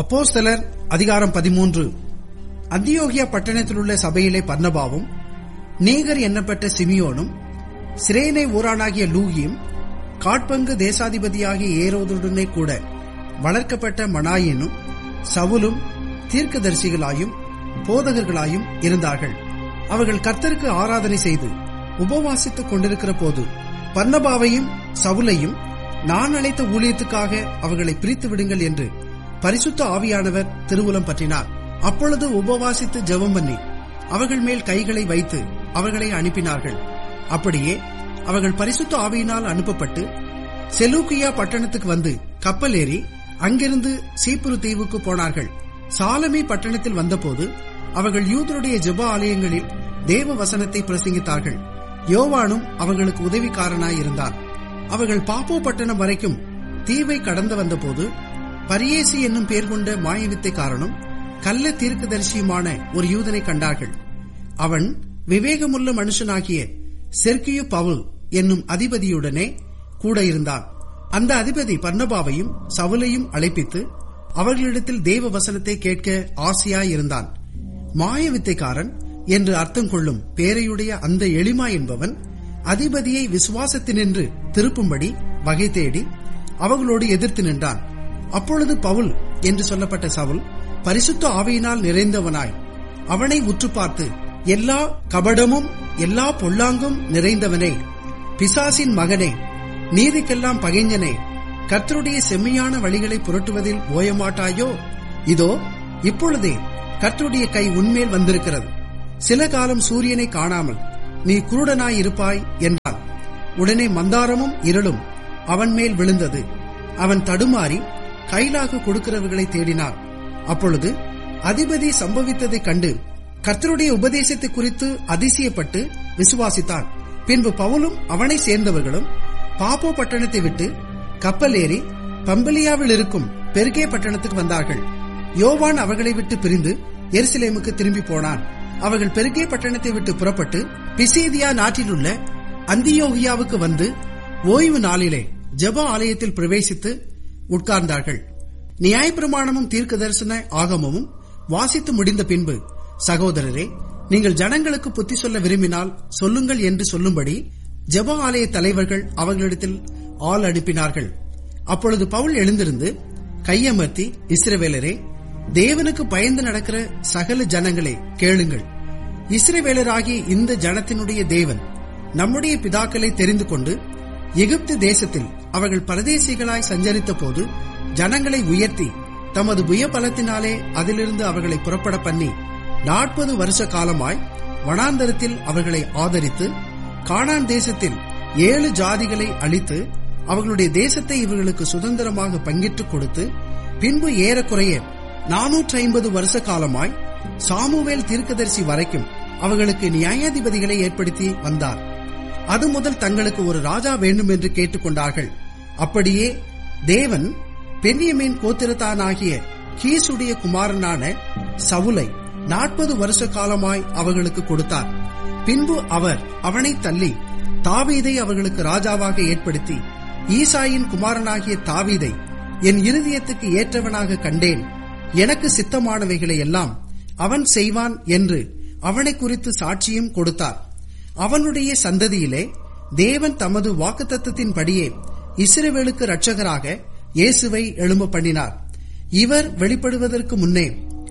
அப்போஸ்தலர் அதிகாரம் பதிமூன்று அந்தியோகியா பட்டணத்தில் உள்ள சபையிலே பர்னபாவும் நீகர் எண்ணப்பட்ட சிமியோனும் சிரேனை ஊரானாகிய லூகியும் காட்பங்கு தேசாதிபதியாகிய ஏரோதுடனே கூட வளர்க்கப்பட்ட மனாயினும் சவுலும் தீர்க்கதரிசிகளாயும் போதகர்களாயும் இருந்தார்கள் அவர்கள் கர்த்தருக்கு ஆராதனை செய்து உபவாசித்துக் கொண்டிருக்கிற போது பர்னபாவையும் சவுலையும் நான் அழைத்த ஊழியத்துக்காக அவர்களை பிரித்து விடுங்கள் என்று பரிசுத்த ஆவியானவர் திருவுலம் பற்றினார் அப்பொழுது உபவாசித்து ஜெபம் பண்ணி அவர்கள் மேல் கைகளை வைத்து அவர்களை அனுப்பினார்கள் அப்படியே அவர்கள் பரிசுத்த ஆவியினால் அனுப்பப்பட்டு செலூக்கியா பட்டணத்துக்கு வந்து கப்பல் ஏறி அங்கிருந்து சீப்புரு தீவுக்கு போனார்கள் சாலமி பட்டணத்தில் வந்தபோது அவர்கள் யூதருடைய ஜெப ஆலயங்களில் தேவ வசனத்தை பிரசங்கித்தார்கள் யோவானும் அவர்களுக்கு உதவிக்காரனாய் இருந்தான் அவர்கள் பாப்போ பட்டணம் வரைக்கும் தீவை கடந்து வந்தபோது பரியேசி என்னும் பெயர் கொண்ட மாயவித்தைக்காரனும் கள்ள தீர்க்கதரிசியுமான ஒரு யூதனை கண்டார்கள் அவன் விவேகமுள்ள மனுஷனாகிய செர்கியு பவுல் என்னும் அதிபதியுடனே கூட இருந்தான் அந்த அதிபதி பர்ணபாவையும் சவுலையும் அழைப்பித்து அவர்களிடத்தில் தேவ வசனத்தை கேட்க ஆசையாயிருந்தான் மாயவித்தைக்காரன் என்று அர்த்தம் கொள்ளும் பேரையுடைய அந்த எளிமா என்பவன் அதிபதியை விசுவாசத்தினின்று திருப்பும்படி வகை தேடி அவர்களோடு எதிர்த்து நின்றான் அப்பொழுது பவுல் என்று சொல்லப்பட்ட சவுல் பரிசுத்த ஆவியினால் நிறைந்தவனாய் அவனை உற்று பார்த்து எல்லா கபடமும் எல்லா பொல்லாங்கும் நிறைந்தவனே பிசாசின் மகனே நீதிக்கெல்லாம் பகைஞனே கர்த்தருடைய செம்மையான வழிகளை புரட்டுவதில் ஓயமாட்டாயோ இதோ இப்பொழுதே கர்த்தருடைய கை உன்மேல் வந்திருக்கிறது சில காலம் சூரியனை காணாமல் நீ குருடனாய் இருப்பாய் என்றான் உடனே மந்தாரமும் இருளும் அவன் மேல் விழுந்தது அவன் தடுமாறி கைலாக கொடுக்கிறவர்களை தேடினான் அப்பொழுது அதிபதி சம்பவித்ததைக் கண்டு கர்த்தருடைய உபதேசத்தை குறித்து அதிசயப்பட்டு விசுவாசித்தான் பின்பு பவுலும் அவனை சேர்ந்தவர்களும் பாப்போ பட்டணத்தை விட்டு கப்பல் ஏறி பம்பலியாவில் இருக்கும் பெருகே பட்டணத்துக்கு வந்தார்கள் யோவான் அவர்களை விட்டு பிரிந்து எருசலேமுக்கு திரும்பி போனான் அவர்கள் பெருகே பட்டணத்தை விட்டு புறப்பட்டு பிசேதியா நாட்டிலுள்ள அந்தியோகியாவுக்கு வந்து ஓய்வு நாளிலே ஜப ஆலயத்தில் பிரவேசித்து உட்கார்ந்தார்கள் நியாயப்பிரமாணமும் தீர்க்க தரிசன ஆகமமும் வாசித்து முடிந்த பின்பு சகோதரரே நீங்கள் ஜனங்களுக்கு புத்தி சொல்ல விரும்பினால் சொல்லுங்கள் என்று சொல்லும்படி ஜப ஆலய தலைவர்கள் அவர்களிடத்தில் ஆள் அனுப்பினார்கள் அப்பொழுது பவுல் எழுந்திருந்து கையமர்த்தி இஸ்ரவேலரே தேவனுக்கு பயந்து நடக்கிற சகல ஜனங்களே கேளுங்கள் இஸ்ரவேலராகி இந்த ஜனத்தினுடைய தேவன் நம்முடைய பிதாக்களை தெரிந்து கொண்டு எகிப்து தேசத்தில் அவர்கள் பரதேசிகளாய் சஞ்சரித்த போது ஜனங்களை உயர்த்தி தமது புயபலத்தினாலே அதிலிருந்து அவர்களை புறப்பட பண்ணி நாற்பது வருஷ காலமாய் வனாந்தரத்தில் அவர்களை ஆதரித்து கானான் தேசத்தில் ஏழு ஜாதிகளை அழித்து அவர்களுடைய தேசத்தை இவர்களுக்கு சுதந்திரமாக பங்கிட்டுக் கொடுத்து பின்பு ஏறக்குறைய நானூற்றி ஐம்பது வருஷ காலமாய் சாமுவேல் தீர்க்கதரிசி வரைக்கும் அவர்களுக்கு நியாயாதிபதிகளை ஏற்படுத்தி வந்தார் அது முதல் தங்களுக்கு ஒரு ராஜா வேண்டும் என்று கேட்டுக்கொண்டார்கள் அப்படியே தேவன் பென்யமீன் கோத்திரத்தானாகிய கீசுடைய குமாரனான சவுலை நாற்பது வருஷ காலமாய் அவர்களுக்கு கொடுத்தார் பின்பு அவர் அவனை தள்ளி தாவீதை அவர்களுக்கு ராஜாவாக ஏற்படுத்தி ஈசாயின் குமாரனாகிய தாவீதை என் இருதயத்துக்கு ஏற்றவனாக கண்டேன் எனக்கு சித்தமானவைகளை எல்லாம் அவன் செய்வான் என்று அவனை குறித்து சாட்சியும் கொடுத்தார் அவனுடைய சந்ததியிலே தேவன் தமது வாக்குத்தத்தின்படியே இஸ்ரவேலுக்கு இரட்சகராக இயேசுவை எழும்ப பண்ணினார் இவர் வெளிப்படுவதற்கு முன்னே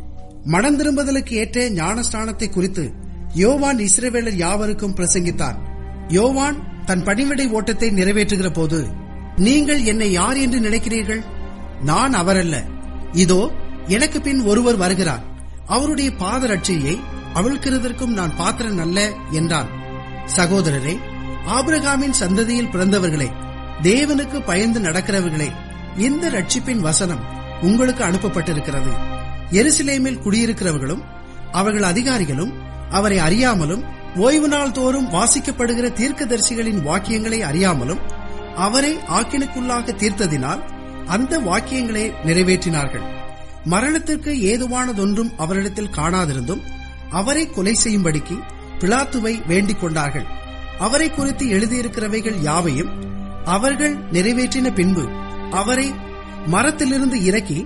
மனம் திரும்புதலுக்கு ஏற்ற ஞானஸ்தானத்தை குறித்து யோவான் இஸ்ரவேலர் யாவருக்கும் பிரசங்கித்தார் யோவான் தன் பணிவிடை ஓட்டத்தை நிறைவேற்றுகிற போது நீங்கள் என்னை யார் என்று நினைக்கிறீர்கள் நான் அவரல்ல இதோ எனக்கு பின் ஒருவர் வருகிறார் அவருடைய பாதரட்சையை அவிழ்க்கிறதற்கும் நான் பாத்திரன் அல்ல என்றான் சகோதரரே ஆபிரகாமின் சந்ததியில் பிறந்தவர்களே தேவனுக்கு பயந்து நடக்கிறவர்களே இந்த ரட்சிப்பின் வசனம் உங்களுக்கு அனுப்பப்பட்டிருக்கிறது எருசலேமில் குடியிருக்கிறவர்களும் அவர்கள் அதிகாரிகளும் அவரை அறியாமலும் ஓய்வு நாள் தோறும் வாசிக்கப்படுகிற தீர்க்கதரிசிகளின் வாக்கியங்களை அறியாமலும் அவரை ஆக்கினுக்குள்ளாக தீர்த்ததினால் அந்த வாக்கியங்களை நிறைவேற்றினார்கள் மரணத்திற்கு ஏதுவானதொன்றும் அவரிடத்தில் காணாதிருந்தும் அவரை கொலை செய்யும்படிக்கு பிலாத்துவை வேண்டிக் கொண்டார்கள் அவரை குறித்து எழுதியிருக்கிறவைகள் யாவையும் அவர்கள் நிறைவேற்றின பின்பு அவரை மரத்திலிருந்து இறக்கி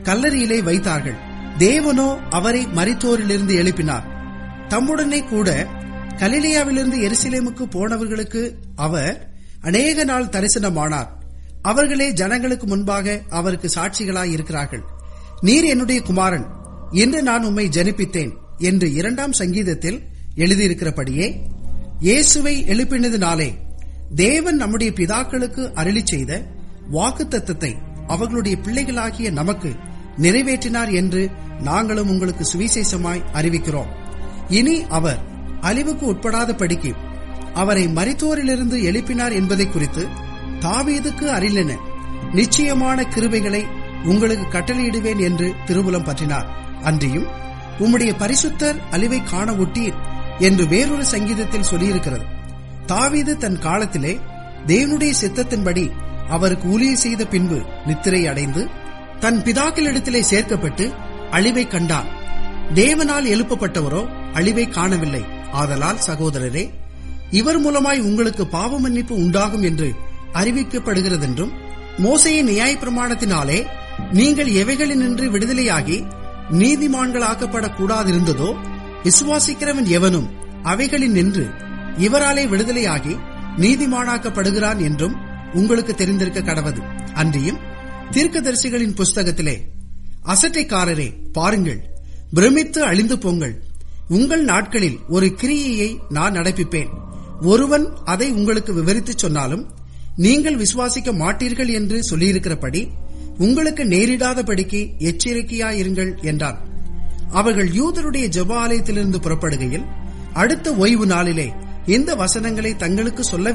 கல்லறையிலே வைத்தார்கள் தேவனோ அவரை மரித்தோரிலிருந்து எழுப்பினார் தம்முடனே கூட கலிலியாவிலிருந்து எருசலேமுக்கு போனவர்களுக்கு அவர் அநேக நாள் தரிசனமானார் அவர்களே ஜனங்களுக்கு முன்பாக அவருக்கு சாட்சிகளாய் இருக்கிறார்கள் நீர் என்னுடைய குமாரன் என்று நான் உம்மை ஜனிப்பித்தேன் என்று இரண்டாம் சங்கீதத்தில் எழுதியிருக்கிறபடியே இயேசுவை எழுப்பினதினாலே தேவன் நம்முடைய பிதாக்களுக்கு அருளி செய்த வாக்கு தத்தத்தை அவர்களுடைய பிள்ளைகளாகிய நமக்கு நிறைவேற்றினார் என்று நாங்களும் உங்களுக்கு சுவிசேஷமாய் அறிவிக்கிறோம் இனி அவர் அழிவுக்கு உட்படாதபடிக்கு அவரை மரித்தோரிலிருந்து எழுப்பினார் என்பதை குறித்து தாவீதுக்கு அருளின நிச்சயமான கிருபைகளை உங்களுக்கு கட்டளையிடுவேன் என்று திருவுலம் பற்றினார் அன்றியும் உம்முடைய பரிசுத்தர் அழிவை காண ஒட்டீர் என்று வேறொரு சங்கீதத்தில் சொல்லியிருக்கிறது தாவீது தன் காலத்திலே தேவனுடைய சித்தத்தின்படி அவருக்கு ஊழியர் செய்த பின்பு நித்திரை அடைந்து தன் பிதாக்களிடத்திலே சேர்க்கப்பட்டு அழிவை கண்டான் தேவனால் எழுப்பப்பட்டவரோ அழிவை காணவில்லை ஆதலால் சகோதரரே இவர் மூலமாய் உங்களுக்கு பாவ மன்னிப்பு உண்டாகும் என்று அறிவிக்கப்படுகிறதென்றும் மோசையின் நியாய பிரமாணத்தினாலே நீங்கள் எவைகளினின்று விடுதலையாகி நீதிமான்களாக்கப்படக்கூடாதிருந்ததோ விசுவாசிக்கிறவன் எவனும் அவைகளில் நின்று இவராலே விடுதலையாகி நீதிமானாக்கப்படுகிறான் என்றும் உங்களுக்கு தெரிந்திருக்க கடவது அன்றியும் தீர்க்கதரிசிகளின் புஸ்தகத்திலே அசட்டைக்காரரே பாருங்கள் பிரமித்து அழிந்து போங்கள் உங்கள் நாட்களில் ஒரு கிரியையை நான் நடப்பிப்பேன் ஒருவன் அதை உங்களுக்கு விவரித்துச் சொன்னாலும் நீங்கள் விசுவாசிக்க மாட்டீர்கள் என்று சொல்லியிருக்கிறபடி உங்களுக்கு நேரிடாதபடிக்கு எச்சரிக்கையாயிருங்கள் என்றார் அவர்கள் யூதருடைய ஜெப ஆலயத்திலிருந்து புறப்படுகையில் அடுத்த ஓய்வு நாளிலே இந்த வசனங்களை தங்களுக்கு சொல்ல